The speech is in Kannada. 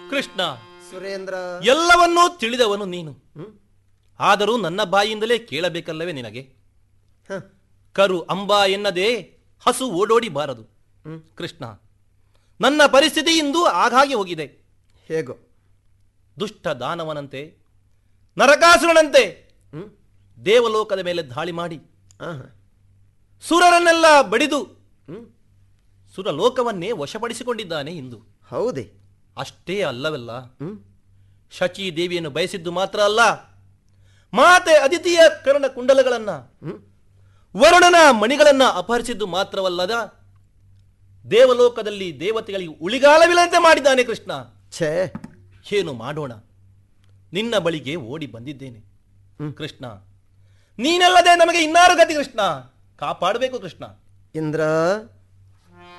ಕೃಷ್ಣ ಸುರೇಂದ್ರ ಎಲ್ಲವನ್ನೂ ತಿಳಿದವನು ನೀನು ಹ್ಮ್? ಆದರೂ ನನ್ನ ಬಾಯಿಂದಲೇ ಕೇಳಬೇಕಲ್ಲವೇ ನಿನಗೆ ಹ, ಕರು ಅಂಬಾ ಎನ್ನದೇ ಹಸು ಓಡೋಡಿ ಬಾರದು ಹ್ಮ್. ಕೃಷ್ಣ ನನ್ನ ಪರಿಸ್ಥಿತಿ ಇಂದು ಆಗಾಗೆ ಹೋಗಿದೆ ಹೇಗೋ ದುಷ್ಟ ದಾನವನಂತೆ ನರಕಾಸುರನಂತೆ ಹ್ಮ್? ದೇವಲೋಕದ ಮೇಲೆ ದಾಳಿ ಮಾಡಿ ಆಹಾ. ಸುರರನ್ನೆಲ್ಲ ಬಡಿದು ಹ್ಮ್? ಸುರಲೋಕವನ್ನೇ ವಶಪಡಿಸಿಕೊಂಡಿದ್ದಾನೆ ಇಂದು ಹೌದೇ ಅಷ್ಟೇ ಅಲ್ಲವಲ್ಲ ಹ್ಮ್? ಶಚಿ ದೇವಿಯನ್ನು ಬಯಸಿದ್ದು ಮಾತ್ರ ಅಲ್ಲ ಮಾತೆ ಅದಿತಿಯ ಕರ್ಣ ಕುಂಡಲಗಳನ್ನ ಹ್ಮ್? ವರುಣನ ಮಣಿಗಳನ್ನ ಅಪಹರಿಸಿದ್ದು ಮಾತ್ರವಲ್ಲದ ದೇವಲೋಕದಲ್ಲಿ ದೇವತೆಗಳಿಗೆ ಉಳಿಗಾಲವಿಲ್ಲಂತೆ ಮಾಡಿದ್ದಾನೆ ಕೃಷ್ಣ ಛೇ ಏನು ಮಾಡೋಣ ನಿನ್ನ ಬಳಿಗೆ ಓಡಿ ಬಂದಿದ್ದೇನೆ ಹ್ಮ್. ಕೃಷ್ಣ ನೀನಲ್ಲದೆ ನಮಗೆ ಇನ್ನಾರು ಗತಿ ಕೃಷ್ಣ ಕಾಪಾಡಬೇಕು ಕೃಷ್ಣ ಇಂದ್ರ